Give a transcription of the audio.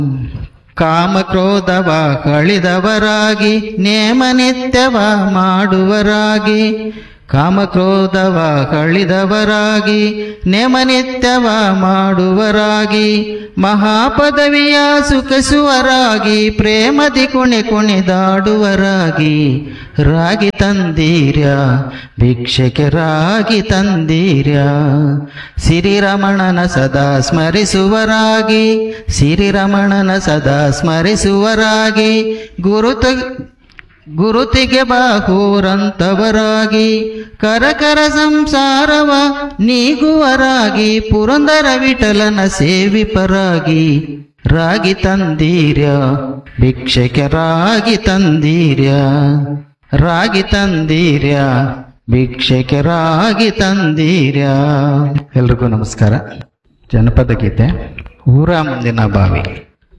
ಕಾಮಕ್ರೋಧವ ಕಳಿದವರಾಗಿ ನೇಮ ನಿತ್ಯವ ಮಾಡುವರಾಗಿ ಕಾಮಕ್ರೋಧವ ಕಳಿದವರಾಗಿ ನೇಮ ನಿತ್ಯವ ಮಾಡುವರಾಗಿ ಮಹಾಪದವಿಯ ಸುಖಸುವರಾಗಿ ಪ್ರೇಮದಿ ಕುಣಿ ಕುಣಿದಾಡುವರಾಗಿ ರಾಗಿ ತಂದೀರ್ಯ ಭಿಕ್ಷಕ್ಕೆ ರಾಗಿ ತಂದೀರ್ಯ ಸಿರಿರಮಣನ ಸದಾ ಸ್ಮರಿಸುವರಾಗಿ ಸಿರಿರಮಣನ ಸದಾ ಸ್ಮರಿಸುವರಾಗಿ ಗುರುತ ಗುರುತಿಗೆ ಬಾಹೂರಂತವರಾಗಿ ಕರಕರ ಸಂಸಾರವ ನೀಗುವರಾಗಿ ಪುರಂದರ ವಿಠಲನ ಸೇವಿಪರಾಗಿ ರಾಗಿ ತಂದೀರ್ಯ ಭಿಕ್ಷಕ್ಕೆ ರಾಗಿ ತಂದೀರ್ಯ ರಾಗಿ ತಂದೀರ್ಯ ಭಿಕ್ಷಕ್ಕೆ ರಾಗಿ ತಂದೀರ್ಯ ಎಲ್ರಿಗೂ ನಮಸ್ಕಾರ ಜನಪದ ಗೀತೆ ಊರ ಮುಂದಿನ ಬಾವಿ